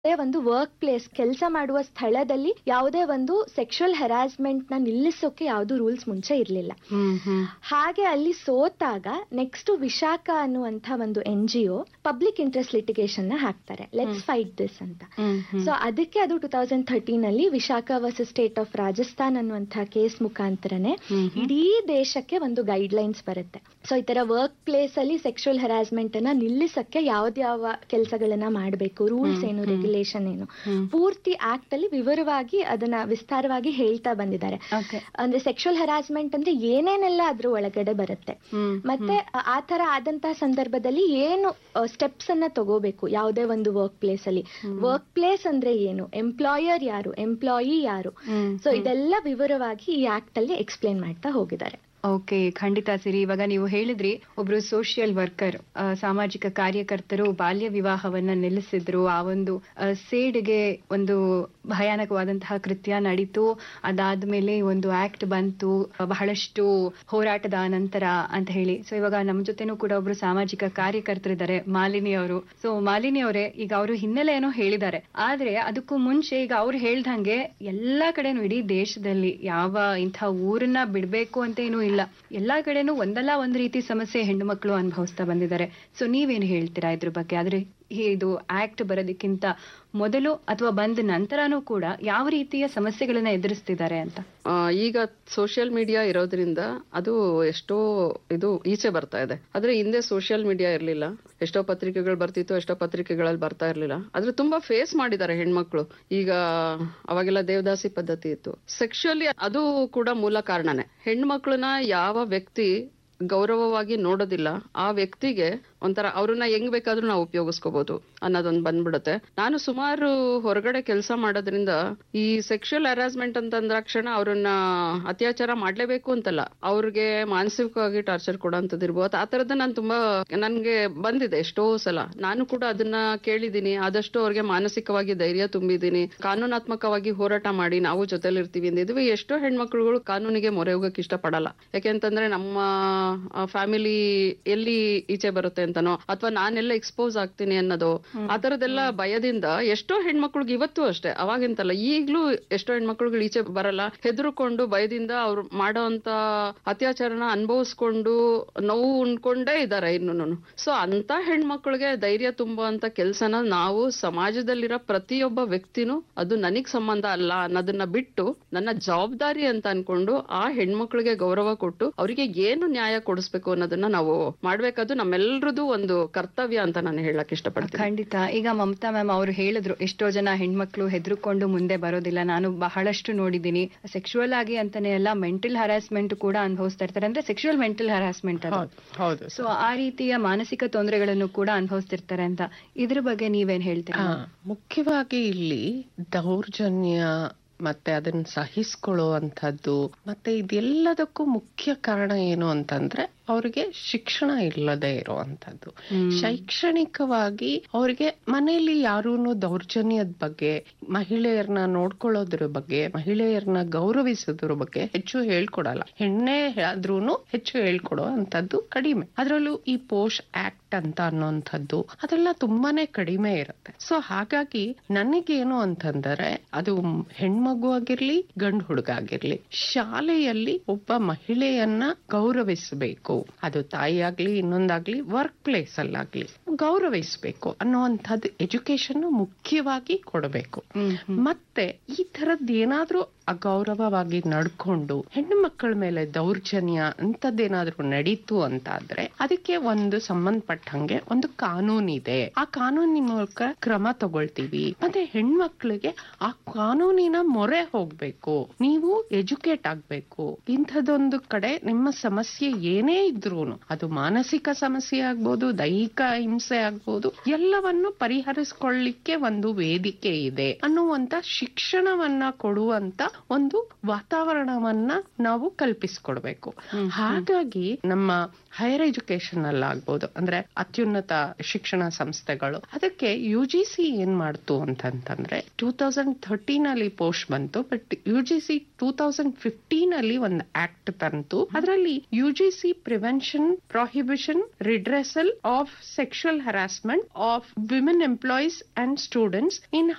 ಒಂದು work place ಕೆಲಸ ಮಾಡುವ ಸ್ಥಳದಲ್ಲಿ ಯಾವುದೇ ಒಂದು ಸೆಕ್ಷುವಲ್ ಹರಾಸ್ಮೆಂಟ್ ನ ನಿಲ್ಲಿಸೋಕೆ ಯಾವುದು ರೂಲ್ಸ್ ಮುಂಚೆ ಇರಲಿಲ್ಲ ಹ್ಮ್ ಹ್ಮ್ ಹಾಗೆ ಅಲ್ಲಿ ಸೋತಾಗ ನೆಕ್ಸ್ಟ್ ವಿಶಾಖ ಅನ್ನುವಂಥ ಒಂದು N G O public interest litigation ನ ಹಾಕ್ತಾರೆ ಲೆಟ್ಸ್ ಫೈಟ್ ದಿಸ್ ಅಂತ ಹ್ಮ್ ಹ್ಮ್ ಸೊ ಅದಕ್ಕೆ ಅದು ಟೂ ತೌಸಂಡ್ ಥರ್ಟೀನ್ ಅಲ್ಲಿ Vishaka versus state of Rajasthan ಅನ್ನುವಂಥ ಕೇಸ್ ಮುಖಾಂತರನೇ ಹ್ಮ್ ಹ್ಮ್. ಇಡೀ ದೇಶಕ್ಕೆ ಒಂದು ಗೈಡ್ ಲೈನ್ಸ್ ಬರುತ್ತೆ ಸೊ ಈ ತರ ವರ್ಕ್ ಪ್ಲೇಸ್ ಅಲ್ಲಿ ಸೆಕ್ಷುವಲ್ ಹರಾಸ್ಮೆಂಟ್ ಅನ್ನ ನಿಲ್ಲಿಸಕ್ಕೆ ಯಾವ್ದ್ಯಾವ ಕೆಲಸಗಳನ್ನ ಮಾಡಬೇಕು ರೂಲ್ಸ್ ಹ್ಮ್, ಏನು ಹ್ಮ್. ರೆಗ್ಯುಲೇಷನ್ ಏನು ಹ್ಮ್. ಪೂರ್ತಿ ಆಕ್ಟ್ ಅಲ್ಲಿ ವಿವರವಾಗಿ ಅದನ್ನ ವಿಸ್ತಾರವಾಗಿ ಹೇಳ್ತಾ ಬಂದಿದ್ದಾರೆ Okay. ಅಂದ್ರೆ ಸೆಕ್ಷುವಲ್ ಹರಾಸ್ಮೆಂಟ್ ಅಂದ್ರೆ ಏನೇನೆಲ್ಲ ಅದ್ರ ಒಳಗಡೆ ಬರುತ್ತೆ ಹ್ಮ್, ಮತ್ತೆ ಆ- ಆ ತರ ಆದಂತಹ ಸಂದರ್ಭದಲ್ಲಿ ಏನು ಸ್ಟೆಪ್ಸ್ ಅನ್ನ ತಗೋಬೇಕು ಯಾವುದೇ ಒಂದು ವರ್ಕ್ ಪ್ಲೇಸ್ ಅಲ್ಲಿ ವರ್ಕ್ ಪ್ಲೇಸ್ ಅಂದ್ರೆ ಏನು ಎಂಪ್ಲಾಯರ್ ಯಾರು ಎಂಪ್ಲಾಯಿ ಯಾರು ಹ್ಮ್, ಸೊ ಹ್ಮ್. ಇದೆಲ್ಲ ವಿವರವಾಗಿ ಈ ಆಕ್ಟ್ ಅಲ್ಲಿ ಎಕ್ಸ್ಪ್ಲೇನ್ ಮಾಡ್ತಾ ಹೋಗಿದ್ದಾರೆ ಓಕೆ ಖಂಡಿತ ಸಿರಿ ಇವಾಗ ನೀವು ಹೇಳಿದ್ರಿ ಒಬ್ರು ಸೋಷಿಯಲ್ ವರ್ಕರ್ ಸಾಮಾಜಿಕ ಕಾರ್ಯಕರ್ತರು ಬಾಲ್ಯ ವಿವಾಹವನ್ನ ನಿಲ್ಲಿಸಿದ್ರು ಆ ಒಂದು ಆ, ಸೇಡ್ಗೆ ಒಂದು ಭಯಾನಕವಾದಂತಹ ಕೃತ್ಯ ನಡೀತು ಅದಾದ್ಮೇಲೆ ಒಂದು ಆಕ್ಟ್ ಬಂತು ಆ, ಬಹಳಷ್ಟು ಹೋರಾಟದ ನಂತರ ಅಂತ ಹೇಳಿ ಸೊ ಇವಾಗ ನಮ್ ಜೊತೆನೂ ಕೂಡ ಒಬ್ರು ಸಾಮಾಜಿಕ ಕಾರ್ಯಕರ್ತರಿದ್ದಾರೆ ಮಾಲಿನಿ ಅವರು ಸೊ ಮಾಲಿನಿ ಅವರೇ ಈಗ ಅವರು ಹಿನ್ನೆಲೆ ಏನೋ ಹೇಳಿದ್ದಾರೆ ಆದ್ರೆ ಅದಕ್ಕೂ ಮುಂಚೆ ಈಗ ಅವ್ರು ಹೇಳ್ದಂಗೆ ಎಲ್ಲಾ ಕಡೆನೂ ಇಡೀ ದೇಶದಲ್ಲಿ ಯಾವ ಇಂಥ ಊರನ್ನ ಬಿಡ್ಬೇಕು ಅಂತ ಏನೂ ಇಲ್ಲ ಎಲ್ಲಾ ಕಡೆನೂ ಒಂದಲ್ಲ ಒಂದ್ ರೀತಿ ಸಮಸ್ಯೆ ಹೆಣ್ಣು ಮಕ್ಕಳು ಅನುಭವಿಸ್ತಾ ಬಂದಿದ್ದಾರೆ ಸೊ ನೀವೇನು ಹೇಳ್ತೀರಾ ಇದ್ರ ಬಗ್ಗೆ ಆದ್ರೆ ಇದು ಆಕ್ಟ್ ಬರೋದಕ್ಕಿಂತ ಮೊದಲು ಅಥವಾ ಬಂದ ನಂತರನೂ ಕೂಡ ಯಾವ ರೀತಿಯ ಸಮಸ್ಯೆಗಳನ್ನ ಎದುರಿಸ್ತಿದ್ದಾರೆ ಅಂತ ಆ, ಈಗ ಸೋಷಿಯಲ್ ಮೀಡಿಯಾ ಇರೋದ್ರಿಂದ ಅದು ಎಷ್ಟೋ ಇದು ಈಚೆ ಬರ್ತಾ ಇದೆ ಆದ್ರೆ ಹಿಂದೆ ಸೋಷಿಯಲ್ ಮೀಡಿಯಾ ಇರ್ಲಿಲ್ಲ ಎಷ್ಟೋ ಪತ್ರಿಕೆಗಳು ಬರ್ತಿತ್ತು ಎಷ್ಟೋ ಪತ್ರಿಕೆಗಳಲ್ಲಿ ಬರ್ತಾ ಇರ್ಲಿಲ್ಲ ಆದ್ರೆ ತುಂಬಾ ಫೇಸ್ ಮಾಡಿದ್ದಾರೆ ಹೆಣ್ಮಕ್ಳು ಈಗ ಅವಾಗೆಲ್ಲ ದೇವದಾಸಿ ಪದ್ಧತಿ ಇತ್ತು ಸೆಕ್ಷುಯಲಿ ಅದು ಕೂಡ ಮೂಲ ಕಾರಣನೇ ಹೆಣ್ಮಕ್ಳನ್ನ ಯಾವ ವ್ಯಕ್ತಿ ಗೌರವವಾಗಿ ನೋಡೋದಿಲ್ಲ ಆ ವ್ಯಕ್ತಿಗೆ ಒಂಥರ ಅವ್ರನ್ನ ಹೆಂಗ್ ಬೇಕಾದ್ರೂ ನಾವು ಉಪಯೋಗಿಸ್ಕೋಬಹುದು ಅನ್ನೋದೊಂದು ಬಂದ್ಬಿಡುತ್ತೆ ನಾನು ಸುಮಾರು ಹೊರಗಡೆ ಕೆಲಸ ಮಾಡೋದ್ರಿಂದ ಈ ಸೆಕ್ಷುಯಲ್ ಹರಾಸ್ಮೆಂಟ್ ಅಂತ ಅಂದ್ರಾಕ್ಷಣ ಅವ್ರನ್ನ ಅತ್ಯಾಚಾರ ಮಾಡ್ಲೇಬೇಕು ಅಂತಲ್ಲ ಅವ್ರಿಗೆ ಮಾನಸಿಕವಾಗಿ ಟಾರ್ಚರ್ ಕೊಡೋಂಥದ್ದು ಇರ್ಬೋದು ಆ ತರದ್ದು ನಾನು ತುಂಬಾ ನನ್ಗೆ ಬಂದಿದೆ ಎಷ್ಟೋ ಸಲ ನಾನು ಕೂಡ ಅದನ್ನ ಕೇಳಿದೀನಿ ಆದಷ್ಟು ಅವ್ರಿಗೆ ಮಾನಸಿಕವಾಗಿ ಧೈರ್ಯ ತುಂಬಿದೀನಿ ಕಾನೂನಾತ್ಮಕವಾಗಿ ಹೋರಾಟ ಮಾಡಿ ನಾವು ಜೊತೆಲಿರ್ತೀವಿ ಅಂದಿದ್ವಿ ಎಷ್ಟೋ ಹೆಣ್ಮಕ್ಳುಗಳು ಕಾನೂನಿಗೆ ಮೊರೆ ಹೋಗಕ್ ಇಷ್ಟಪಡಲ್ಲ ಯಾಕೆಂತಂದ್ರೆ ನಮ್ಮ ಫ್ಯಾಮಿಲಿ ಎಲ್ಲಿ ಈಚೆ ಬರುತ್ತೆ ಅಂತನೋ ಅಥವಾ ನಾನೆಲ್ಲ ಎಕ್ಸ್ಪೋಸ್ ಆಗ್ತೀನಿ ಅನ್ನೋದು ಆ ತರದೆಲ್ಲ ಭಯದಿಂದ ಎಷ್ಟೋ ಹೆಣ್ಮಕ್ಳಿಗೆ ಇವತ್ತು ಅಷ್ಟೇ ಅವಾಗಿಂತಲ್ಲ ಈಗ್ಲೂ ಎಷ್ಟೋ ಹೆಣ್ಮಕ್ಳುಗಳು ಈಚೆ ಬರಲ್ಲ ಹೆದರ್ಕೊಂಡು ಭಯದಿಂದ ಅವ್ರು ಮಾಡೋಂತ ಅತ್ಯಾಚಾರನ ಅನುಭವಿಸ್ಕೊಂಡು ನೋವು ಉಣ್ಕೊಂಡೇ ಇದಾರೆ ಇನ್ನು ಸೊ ಅಂತ ಹೆಣ್ಮಕ್ಳಿಗೆ ಧೈರ್ಯ ತುಂಬುವಂತ ಕೆಲ್ಸನ ನಾವು ಸಮಾಜದಲ್ಲಿರೋ ಪ್ರತಿಯೊಬ್ಬ ವ್ಯಕ್ತಿನೂ ಅದು ನನಗ್ ಸಂಬಂಧ ಅಲ್ಲ ಅನ್ನೋದನ್ನ ಬಿಟ್ಟು ನನ್ನ ಜವಾಬ್ದಾರಿ ಅಂತ ಅನ್ಕೊಂಡು ಆ ಹೆಣ್ಮಕ್ಳಿಗೆ ಗೌರವ ಕೊಟ್ಟು ಅವರಿಗೆ ಏನು ನ್ಯಾಯ ಕೊಡಿಸ್ಬೇಕು ಅನ್ನೋದನ್ನ ನಾವು ಮಾಡ್ಬೇಕಾದ್ದು ನಮ್ಮೆಲ್ರದ್ದು ಒಂದು ಕರ್ತವ್ಯ ಅಂತ ನಾನು ಹೇಳಕ್ ಇಷ್ಟಪಡ್ತೀನಿ ಖಂಡಿತ ಈಗ ಮಮತಾ ಮ್ಯಾಮ್ ಅವರು ಹೇಳಿದ್ರು ಎಷ್ಟೋ ಜನ ಹೆಣ್ಮಕ್ಳು ಹೆದರ್ಕೊಂಡು ಮುಂದೆ ಬರೋದಿಲ್ಲ ನಾನು ಬಹಳಷ್ಟು ನೋಡಿದ್ದೀನಿ ಸೆಕ್ಷುವಲ್ ಆಗಿ ಅಂತಾನೆ ಎಲ್ಲ ಮೆಂಟಲ್ ಹರಾಸ್ಮೆಂಟ್ ಕೂಡ ಅನುಭವಿಸ್ತಾ ಇರ್ತಾರೆ ಅಂದ್ರೆ ಸೆಕ್ಷುವಲ್ ಮೆಂಟಲ್ ಹರಾಸ್ಮೆಂಟ್ ಅದು ಹೌದು ಹೌದು ಸೊ ಆ ರೀತಿಯ ಮಾನಸಿಕ ತೊಂದರೆಗಳನ್ನು ಕೂಡ ಅನುಭವಿಸ್ತಿರ್ತಾರೆ ಅಂತ ಇದ್ರ ಬಗ್ಗೆ ನೀವೇನ್ ಹೇಳ್ತೀರಾ ಆ, ಮುಖ್ಯವಾಗಿ ಇಲ್ಲಿ ದೌರ್ಜನ್ಯ ಮತ್ತೆ ಅದನ್ನ ಸಹಿಸ್ಕೊಳ್ಳುವಂಥದ್ದು ಮತ್ತೆ ಇದೆಲ್ಲದಕ್ಕೂ ಮುಖ್ಯ ಕಾರಣ ಏನು ಅಂತಂದ್ರೆ ಅವ್ರಿಗೆ ಶಿಕ್ಷಣ ಇಲ್ಲದೆ ಇರುವಂತದ್ದು ಶೈಕ್ಷಣಿಕವಾಗಿ ಅವ್ರಿಗೆ ಮನೆಯಲ್ಲಿ ಯಾರೂನು ದೌರ್ಜನ್ಯದ ಬಗ್ಗೆ ಮಹಿಳೆಯರನ್ನ ನೋಡ್ಕೊಳ್ಳೋದ್ರ ಬಗ್ಗೆ ಮಹಿಳೆಯರನ್ನ ಗೌರವಿಸೋದ್ರ ಬಗ್ಗೆ ಹೆಚ್ಚು ಹೇಳ್ಕೊಡಲ್ಲ ಹೆಣ್ಣೆ ಆದ್ರೂನು ಹೆಚ್ಚು ಹೇಳ್ಕೊಡೋ ಅಂತದ್ದು ಕಡಿಮೆ ಅದ್ರಲ್ಲೂ ಈ ಪೋಷ್ ಆಕ್ಟ್ ಅಂತ ಅನ್ನೋಂಥದ್ದು ಅದೆಲ್ಲ ತುಂಬಾನೇ ಕಡಿಮೆ ಇರುತ್ತೆ ಸೊ ಹಾಗಾಗಿ ನನಗೇನು ಅಂತಂದರೆ ಅದು ಹೆಣ್ಮಗು ಆಗಿರ್ಲಿ ಗಂಡು ಹುಡುಗ ಆಗಿರ್ಲಿ ಶಾಲೆಯಲ್ಲಿ ಒಬ್ಬ ಮಹಿಳೆಯನ್ನ ಗೌರವಿಸಬೇಕು ಅದು ತಾಯಿ ಆಗ್ಲಿ ಇನ್ನೊಂದಾಗ್ಲಿ ವರ್ಕ್ ಪ್ಲೇಸ್ ಅಲ್ಲಾಗ್ಲಿ ಗೌರವಿಸಬೇಕು ಅನ್ನುವಂಥದ್ದು ಎಜುಕೇಶನ್ ಮುಖ್ಯವಾಗಿ ಕೊಡಬೇಕು ಮತ್ತೆ ಈ ತರದ್ ಏನಾದ್ರೂ ಅಗೌರವವಾಗಿ ನಡ್ಕೊಂಡು ಹೆಣ್ಣು ಮಕ್ಕಳ ಮೇಲೆ ದೌರ್ಜನ್ಯ ಅಂತದ್ದೇನಾದ್ರೂ ನಡೀತು ಅಂತಾದ್ರೆ ಅದಕ್ಕೆ ಒಂದು ಸಂಬಂಧಪಟ್ಟಂಗೆ ಒಂದು ಕಾನೂನಿದೆ ಆ ಕಾನೂನಿನ ಮೂಲಕ ಕ್ರಮ ತಗೊಳ್ತೀವಿ ಮತ್ತೆ ಹೆಣ್ಮಕ್ಳಿಗೆ ಆ ಕಾನೂನಿನ ಮೊರೆ ಹೋಗ್ಬೇಕು ನೀವು ಎಜುಕೇಟ್ ಆಗ್ಬೇಕು ಇಂಥದೊಂದು ಕಡೆ ನಿಮ್ಮ ಸಮಸ್ಯೆ ಏನೇ ಇದ್ರೂನು ಅದು ಮಾನಸಿಕ ಸಮಸ್ಯೆ ಆಗ್ಬೋದು ದೈಹಿಕ ಹಿಂಸೆ ಆಗ್ಬೋದು ಎಲ್ಲವನ್ನು ಪರಿಹರಿಸ್ಕೊಳ್ಳಿಕ್ಕೆ ಒಂದು ವೇದಿಕೆ ಇದೆ ಅನ್ನುವಂತ ಶಿಕ್ಷಣವನ್ನ ಕೊಡುವಂತ ಒಂದು ವಾತಾವರಣವನ್ನ ನಾವು ಕಲ್ಪಿಸ್ಕೊಡ್ಬೇಕು ಹಾಗಾಗಿ ನಮ್ಮ ಹೈಯರ್ ಎಜುಕೇಶನ್ ಅಲ್ಲಾಗ್ಬೋದು ಅಂದ್ರೆ ಅತ್ಯುನ್ನತ ಶಿಕ್ಷಣ ಸಂಸ್ಥೆಗಳು ಅದಕ್ಕೆ ಯು ಜಿ ಸಿ ಏನ್ ಮಾಡ್ತು ಅಂತಂತಂದ್ರೆ ಟೂ ತೌಸಂಡ್ ಥರ್ಟೀನ್ ಅಲ್ಲಿ ಪೋಸ್ಟ್ ಬಂತು but U G C two thousand fifteen ಅಲ್ಲಿ ಒಂದು ಆಕ್ಟ್ ತಂತು ಅದರಲ್ಲಿ U G C prevention prohibition redressal of sexual harassment of women employees and students in